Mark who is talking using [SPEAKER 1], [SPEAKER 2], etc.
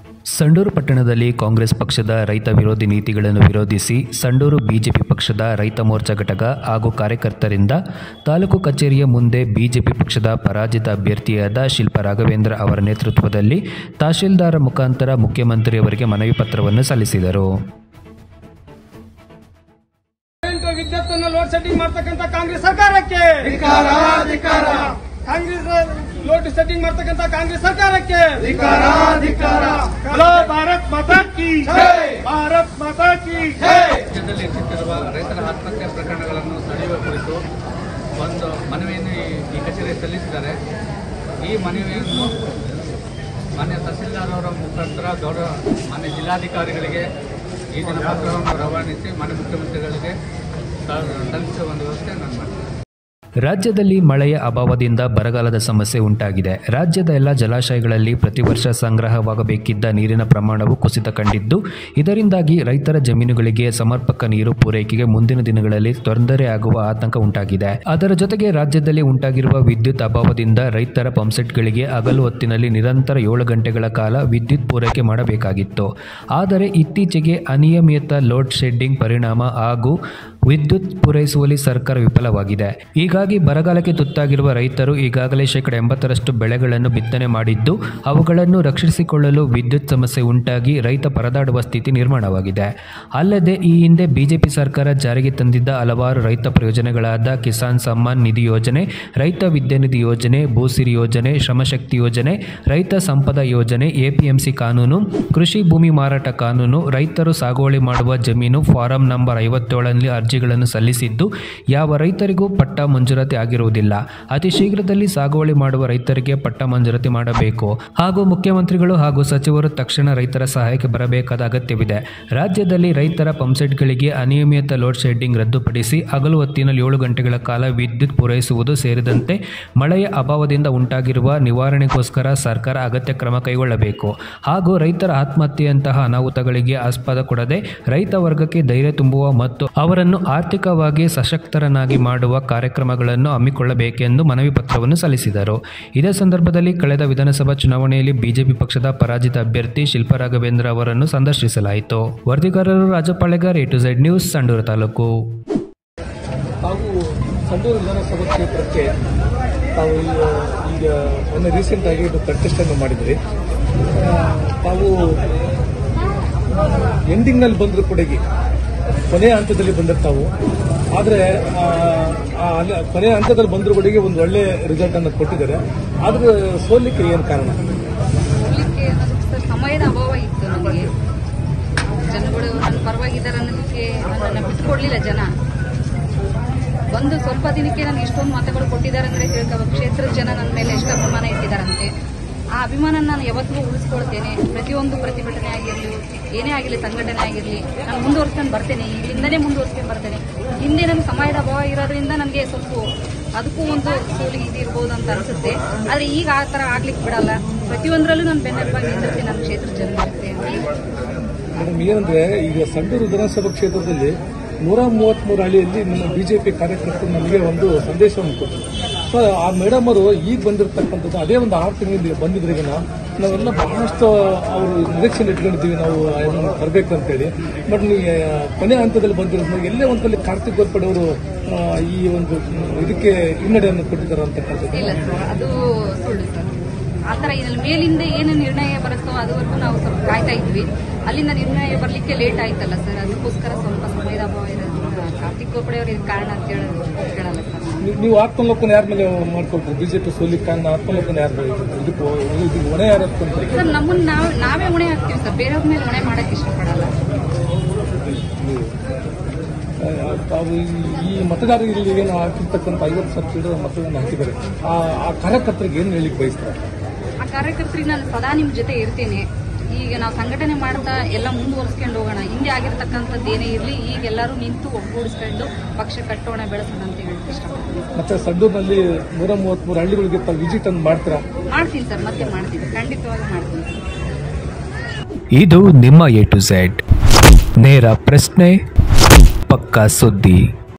[SPEAKER 1] ಸಂಡೂರು ಪಟ್ಟಣದಲ್ಲಿ ಕಾಂಗ್ರೆಸ್ ಪಕ್ಷದ ರೈತ ವಿರೋಧಿ ನೀತಿಗಳನ್ನು ವಿರೋಧಿಸಿ ಸಂಡೂರು ಬಿಜೆಪಿ ಪಕ್ಷದ ರೈತ ಮೋರ್ಚಾ ಘಟಕ ಹಾಗೂ ಕಾರ್ಯಕರ್ತರಿಂದ ತಾಲೂಕು ಕಚೇರಿಯ ಮುಂದೆ ಬಿಜೆಪಿ ಪಕ್ಷದ ಪರಾಜಿತ ಅಭ್ಯರ್ಥಿಯಾದ ಶಿಲ್ಪಾ ರಾಘವೇಂದ್ರ ಅವರ ನೇತೃತ್ವದಲ್ಲಿ ತಹಶೀಲ್ದಾರ್ ಮುಖಾಂತರ ಮುಖ್ಯಮಂತ್ರಿಯವರಿಗೆ ಮನವಿ ಪತ್ರವನ್ನು ಸಲ್ಲಿಸಿದರು
[SPEAKER 2] ಕರೆಂಟ್ ವಿದ್ಯುತ್ತನ್ನು ಲೋಡ್ ಸೆಟ್ಟಿಂಗ್ ಮಾಡ್ತಕ್ಕಂಥ ಕಾಂಗ್ರೆಸ್ ಸರ್ಕಾರಕ್ಕೆ ಕಾಂಗ್ರೆಸ್ ಲೋಡ್ ಸೆಟ್ಟಿಂಗ್ ಮಾಡ್ತಕ್ಕಂಥ ಕಾಂಗ್ರೆಸ್ ಸರ್ಕಾರಕ್ಕೆ ಹಲೋ ಭಾರತ್ ಮಾತಾ ಕಿ ಭಾರತ್ ಮಾತಾ ಕಿ
[SPEAKER 3] ರಾಜ್ಯದಲ್ಲಿ ಹೆಚ್ಚುತ್ತಿರುವ ರೈತರ ಆತ್ಮಹತ್ಯೆ ಪ್ರಕರಣಗಳನ್ನು ತಡೆಯುವ ಕುರಿತು ಒಂದು ಮನವಿಯನ್ನು ಈ- ಈ ಕಚೇರಿ ಸಲ್ಲಿಸಿದ್ದಾರೆ ಈ ಮನವಿಯನ್ನು ಮಾನ್ಯ ತಹಸೀಲ್ದಾರ್ ಅವರ ಮುಖಾಂತರ ಗೌರವ ಮಾನ್ಯ ಜಿಲ್ಲಾಧಿಕಾರಿಗಳಿಗೆ ಈ ದಿನ ಪತ್ರವನ್ನು ರವಾನಿಸಿ ಮಾನ್ಯ ಮುಖ್ಯಮಂತ್ರಿಗಳಿಗೆ ಸ- ಸಲ್ಲಿಸುವ ಒಂದು ವ್ಯವಸ್ಥೆ ನಾನು ಮಾಡ್ತೀನಿ
[SPEAKER 1] ರಾಜ್ಯದಲ್ಲಿ ಮಳೆಯ ಅಭಾವದಿಂದ ಬರಗಾಲದ ಸಮಸ್ಯೆ ಉಂಟಾಗಿದೆ ರಾಜ್ಯದ ಎಲ್ಲ ಜಲಾಶಯಗಳಲ್ಲಿ ಪ್ರತಿ ವರ್ಷ ಸಂಗ್ರಹವಾಗಬೇಕಿದ್ದ ನೀರಿನ ಪ್ರಮಾಣವು ಕುಸಿತ ಕಂಡಿದ್ದು ಇದರಿಂದಾಗಿ ರೈತರ ಜಮೀನುಗಳಿಗೆ ಸಮರ್ಪಕ ನೀರು ಪೂರೈಕೆಗೆ ಮುಂದಿನ ದಿನಗಳಲ್ಲಿ ತೊಂದರೆ ಆಗುವ ಆತಂಕ ಉಂಟಾಗಿದೆ ಅದರ ಜೊತೆಗೆ ರಾಜ್ಯದಲ್ಲಿ ಉಂಟಾಗಿರುವ ವಿದ್ಯುತ್ ಅಭಾವದಿಂದ ರೈತರ ಪಂಪ್ಸೆಟ್ಗಳಿಗೆ ಹಗಲು ಹೊತ್ತಿನಲ್ಲಿ ನಿರಂತರ ಏಳು ಗಂಟೆಗಳ ಕಾಲ ವಿದ್ಯುತ್ ಪೂರೈಕೆ ಮಾಡಬೇಕಾಗಿತ್ತು ಆದರೆ ಇತ್ತೀಚೆಗೆ ಅನಿಯಮಿತ ಲೋಡ್ ಶೆಡ್ಡಿಂಗ್ ಪರಿಣಾಮ ಹಾಗೂ ವಿದ್ಯುತ್ ಪೂರೈಸುವಲ್ಲಿ ಸರ್ಕಾರ ವಿಫಲವಾಗಿದೆ ಹೀಗಾಗಿ ಬರಗಾಲಕ್ಕೆ ತುತ್ತಾಗಿರುವ ರೈತರು ಈಗಾಗಲೇ ಶೇಕಡ ಎಂಬತ್ತರಷ್ಟು ಬೆಳೆಗಳನ್ನು ಬಿತ್ತನೆ ಮಾಡಿದ್ದು ಅವುಗಳನ್ನು ರಕ್ಷಿಸಿಕೊಳ್ಳಲು ವಿದ್ಯುತ್ ಸಮಸ್ಯೆ ಉಂಟಾಗಿ ರೈತ ಪರದಾಡುವ ಸ್ಥಿತಿ ನಿರ್ಮಾಣವಾಗಿದೆ ಅಲ್ಲದೆ ಈ ಹಿಂದೆ ಬಿಜೆಪಿ ಸರ್ಕಾರ ಜಾರಿಗೆ ತಂದಿದ್ದ ಹಲವಾರು ರೈತ ಪ್ರಯೋಜನಗಳಾದ ಕಿಸಾನ್ ಸಮ್ಮಾನ್ ನಿಧಿ ಯೋಜನೆ ರೈತ ವಿದ್ಯಾನಿಧಿ ಯೋಜನೆ ಭೂಸಿರಿ ಯೋಜನೆ ಶ್ರಮಶಕ್ತಿ ಯೋಜನೆ ರೈತ ಸಂಪದ ಯೋಜನೆ ಎಪಿಎಂಸಿ ಕಾನೂನು ಕೃಷಿ ಭೂಮಿ ಮಾರಾಟ ಕಾನೂನು ರೈತರು ಸಾಗುವಳಿ ಮಾಡುವ ಜಮೀನು ಫಾರಂ ನಂಬರ್ ಐವತ್ತೇಳರಲ್ಲಿ ಅರ್ಜಿಗಳನ್ನು ಸಲ್ಲಿಸಿದ್ದು ಯಾವ ರೈತರಿಗೂ ಪಟ್ಟ ಮಂಜೂರಾತಿ ಆಗಿರುವುದಿಲ್ಲ ಅತಿ ಶೀಘ್ರದಲ್ಲಿ ಸಾಗುವಳಿ ಮಾಡುವ ರೈತರಿಗೆ ಪಟ್ಟ ಮಂಜೂರಾತಿ ಮಾಡಬೇಕು ಹಾಗೂ ಮುಖ್ಯಮಂತ್ರಿಗಳು ಹಾಗೂ ಸಚಿವರು ತಕ್ಷಣ ರೈತರ ಸಹಾಯಕ್ಕೆ ಬರಬೇಕಾದ ಅಗತ್ಯವಿದೆ ರಾಜ್ಯದಲ್ಲಿ ರೈತರ ಪಂಪ್ಸೆಟ್ಗಳಿಗೆ ಅನಿಯಮಿತ ಲೋಡ್ ಶೆಡ್ಡಿಂಗ್ ರದ್ದುಪಡಿಸಿ ಹಗಲು ಹೊತ್ತಿನಲ್ಲಿ ಏಳು ಗಂಟೆಗಳ ಕಾಲ ವಿದ್ಯುತ್ ಪೂರೈಸುವುದು ಸೇರಿದಂತೆ ಮಳೆಯ ಅಭಾವದಿಂದ ಉಂಟಾಗಿರುವ ನಿವಾರಣೆಗೋಸ್ಕರ ಸರ್ಕಾರ ಅಗತ್ಯ ಕ್ರಮ ಕೈಗೊಳ್ಳಬೇಕು ಹಾಗೂ ರೈತರ ಆತ್ಮಹತ್ಯೆಯಂತಹ ಅನಾಹುತಗಳಿಗೆ ಆಸ್ಪದ ಕೊಡದೆ ರೈತ ವರ್ಗಕ್ಕೆ ಧೈರ್ಯ ತುಂಬುವ ಮತ್ತು ಅವರನ್ನು ಆರ್ಥಿಕವಾಗಿ ಸಶಕ್ತರನ್ನಾಗಿ ಮಾಡುವ ಕಾರ್ಯಕ್ರಮಗಳನ್ನು ಹಮ್ಮಿಕೊಳ್ಳಬೇಕೆಂದು ಮನವಿ ಪತ್ರವನ್ನು ಸಲ್ಲಿಸಿದರು ಇದೇ ಸಂದರ್ಭದಲ್ಲಿ ಕಳೆದ ವಿಧಾನಸಭಾ ಚುನಾವಣೆಯಲ್ಲಿ ಬಿಜೆಪಿ ಪಕ್ಷದ ಪರಾಜಿತ ಅಭ್ಯರ್ಥಿ ಶಿಲ್ಪಾ ರಾಘವೇಂದ್ರ ಅವರನ್ನು ಸಂದರ್ಶಿಸಲಾಯಿತು ವರದಿಗಾರರು Rajapalegar A to Z news Sandur taluk
[SPEAKER 4] ತಾವು ಸಂಡೂರು ವಿಧಾನಸಭಾ ಕ್ಷೇತ್ರಕ್ಕೆ ತಾವು ಈಗ ಈಗ ಮೊನ್ನೆ ರೀಸೆಂಟ್ ಆಗಿ ಒಂದು ಕಂಟೆಸ್ಟನ್ನು ಮಾಡಿದ್ರಿ ಆ, ತಾವು ಎಂಡಿಂಗ್ನಲ್ಲಿ ಬಂದರೂ ಕೂಡ ಈಗ ಕೊನೆಯ ಹಂತದಲ್ಲಿ ಬಂದಿರ್ತಾವು ಆದರೆ ಕೊನೆಯ ಹಂತದಲ್ಲಿ ಬಂದರೂ ಕೂಡ ಒಂದು ಒಳ್ಳೆ ರಿಸಲ್ಟ್ ಅನ್ನು ಕೊಟ್ಟಿದ್ದಾರೆ ಆದ್ರೆ ಸೋಲಿಕ್ಕೆ ಏನು ಕಾರಣ
[SPEAKER 5] ಹೋಗ್ಲಿಕ್ಕೆ ಅನ್ನೋದಕ್ಕೆ ಸಮಯದ ಅಭಾವ ಇತ್ತು ನನಗೆ ಜನಗಳು ನನ್ನ ಪರವಾಗಿದ್ದಾರೆ ಅನ್ನೋದಕ್ಕೆ ನನ್ನನ್ನು ಬಿಟ್ಕೊಡ್ಲಿಲ್ಲ ಜನ ಒಂದು ಸ್ವಲ್ಪ ದಿನಕ್ಕೆ ನನಗೆ ಇಷ್ಟೊಂದು ಮಾತುಗಳು ಕೊಟ್ಟಿದ್ದಾರೆ ಅಂದ್ರೆ ತಿಳ್ಕೋಬೇಕು ಕ್ಷೇತ್ರದ ಜನ ನನ್ನ ಮೇಲೆ ಎಷ್ಟು ಅಭಿಮಾನ ಇಟ್ಟಿದ್ದಾರಂತೆ ಆ ಅಭಿಮಾನ ನಾನು ಯಾವತ್ತಿಗೂ ಉಳಿಸ್ಕೊಳ್ತೇನೆ ಪ್ರತಿಯೊಂದು ಪ್ರತಿಭಟನೆ ಆಗಿರಲಿ ಏನೇ ಆಗಿರಲಿ ಸಂಘಟನೆ ಆಗಿರಲಿ ನಾನು ಮುಂದುವರ್ಸ್ಕೊಂಡು ಬರ್ತೇನೆ ಇಲ್ಲಿಂದನೇ ಮುಂದುವರ್ಸ್ಕೊಂಡು ಬರ್ತೇನೆ ಹಿಂದೆ ನನಗೆ ಸಮಯದ ಅಭಾವ ಇರೋದ್ರಿಂದ ನನಗೆ ಸ್ವಲ್ಪ ಅದಕ್ಕೂ ಒಂದು ಸೋಲಿ ಇದಿರ್ಬೋದು ಅಂತ ಅನ್ಸುತ್ತೆ ಆದ್ರೆ ಈಗ ಆ ತರ ಆಗ್ಲಿಕ್ಕೆ ಬಿಡಲ್ಲ ಪ್ರತಿಯೊಂದರಲ್ಲೂ ನಾನು ಬೆನ್ನೆಲುಬಾಗಿ ನಿಂತಿರ್ತೀನಿ ನಮ್ಮ ಕ್ಷೇತ್ರದ ಜನತೆ
[SPEAKER 4] ಮೇಡಮ್ ಏನಂದ್ರೆ ಈಗ ಸಂಡೂರು ವಿಧಾನಸಭಾ ಕ್ಷೇತ್ರದಲ್ಲಿ ನೂರ ಮೂವತ್ಮೂರು ಹಳ್ಳಿಯಲ್ಲಿ ನಮ್ಮ ಬಿಜೆಪಿ ಕಾರ್ಯಕರ್ತರು ನಮಗೆ ಒಂದು ಸಂದೇಶವನ್ನು ಕೊಟ್ಟರು ಸೊ ಆ ಮೇಡಮ್ ಅವರು ಈಗ ಬಂದಿರತಕ್ಕಂಥದ್ದು ಅದೇ ಒಂದು ಆರು ತಿಂಗಳಿಂದ ಬಂದಿದ್ರಿಗೆ ನಾವೆಲ್ಲ ಬಹಳಷ್ಟು ಅವರು ನಿರೀಕ್ಷೆ ಇಟ್ಕೊಂಡಿದ್ದೀವಿ ನಾವು ಅವ್ರನ್ನ ಬರ್ಬೇಕಂತೇಳಿ ಬಟ್ ನೀವು ಕೊನೆ ಹಂತದಲ್ಲಿ ಬಂದಿರೋದು ಎಲ್ಲೇ ಒಂದಲ್ಲಿ ಕಾರ್ತಿಕ್ ಗೋರ್ಪಡೆ ಅವರು ಆ, ಈ ಒಂದು ಇದಕ್ಕೆ ಹಿನ್ನಡೆಯನ್ನು ಕೊಟ್ಟಿದ್ದಾರೆ ಅಂತಕ್ಕಂಥದ್ದು
[SPEAKER 5] ಇಲ್ಲ ಸರ್ ಅದು ಸುಳ್ಳು ಸರ್ ಆ ಥರ ಇದ್ರಲ್ಲಿ ಮೇಲಿಂದ ಏನು ನಿರ್ಣಯ ಬರುತ್ತೋ ಅದುವರೆಗೂ ನಾವು ಸ್ವಲ್ಪ ಕಾಯ್ತಾ ಇದ್ವಿ ಅಲ್ಲಿಂದ ನಿರ್ಣಯ ಬರಲಿಕ್ಕೆ ಲೇಟ್ ಆಯ್ತಲ್ಲ ಸರ್ ಅದಕ್ಕೋಸ್ಕರ ಸ್ವಲ್ಪ ಸಮಯದ ಅಭಾವ ಇರೋದ್ರಿಂದ ಕಾರ್ತಿಕ್ ಗೋಪಡೆ ಅವರು ಇದು ಕಾರಣ ಅಂತ ಹೇಳೋದು ಹೇಳಲ್ಲ ಸರ್
[SPEAKER 4] ನೀವು- ನೀವು ಆತ್ಮಲೋಕನ ಯಾರ ಮೇಲೆ ಮಾಡ್ಕೊಳ್ತೀರಿ ಬಿಜೆಪಿ ಸೋಲಿಕ್ಕೆ ಕಾರಣ ಆತ್ಮಲೋಕನ ಯಾರ ಮೇಲೆ ಇದಕ್ಕೆ ಇದಕ್ಕೆ ಹೊಣೆ ಯಾರು ಅಂತ
[SPEAKER 5] ಸರ್ ನಮ್ಮನ್ನ ನಾವ್ ನಾವೇ ಹೊಣೆ ಹಾಕ್ತೀವಿ ಸರ್ ಬೇರೆಯವ್ರ ಮೇಲೆ ಹೊಣೆ ಮಾಡಕ್ಕೆ ಇಷ್ಟಪಡಲ್ಲ
[SPEAKER 4] ತಾವು ಈ- ಈ ಮತದಾರರಿಗೆ ಏನು ಹಾಕಿರ್ತಕ್ಕಂಥ ಐವತ್ತು ಸಾವಿರ ಚಿಲ್ಲರೆ ಮತಗಳನ್ನು ಹಾಕಿದ್ದಾರೆ ಆ ಆ ಕಾರ್ಯಕರ್ತರಿಗೆ ಏನು ಹೇಳಿಕ್ ಬಯಸ್ತಾರೆ
[SPEAKER 5] ಆ ಕಾರ್ಯಕರ್ತರಿಗೆ ನಾನು ಸದಾ ನಿಮ್ ಜೊತೆ ಇರ್ತೇನೆ ಈಗ ನಾವು ಸಂಘಟನೆ ಮಾಡ್ತಾ ಎಲ್ಲ ಮುಂದುವರ್ಸ್ಕೊಂಡು ಹೋಗೋಣ ಹಿಂದೆ ಆಗಿರ್ತಕ್ಕಂಥದ್ದು ಏನೇ ಇರಲಿ ಈಗ ಎಲ್ಲರೂ ನಿಂತು ಒಗ್ಗೂಡಿಸ್ಕೊಂಡು ಪಕ್ಷ ಕಟ್ಟೋಣ ಬೆಳೆಸೋಣ ಅಂತ ಹೇಳಕ್ ಇಷ್ಟಪಡ್ತೀನಿ
[SPEAKER 4] ಮತ್ತೆ ಸಂಡೂರಿನಲ್ಲಿ ನೂರ ಮೂವತ್ಮೂರು ಹಳ್ಳಿಗಳಿಗೆ ತಾವು ವಿಸಿಟ್ ಅನ್ನು ಮಾಡ್ತೀರಾ
[SPEAKER 5] ಮಾಡ್ತೀನಿ ಸರ್ ಮತ್ತೆ ಮಾಡ್ತೀನಿ ಖಂಡಿತವಾಗಿ ಮಾಡ್ತೀನಿ
[SPEAKER 1] ಇದು ನಿಮ್ಮ ಎ ಟು ಝೆಡ್ ನೇರ ಪ್ರಶ್ನೆ ಪಕ್ಕಾ ಸುದ್ದಿ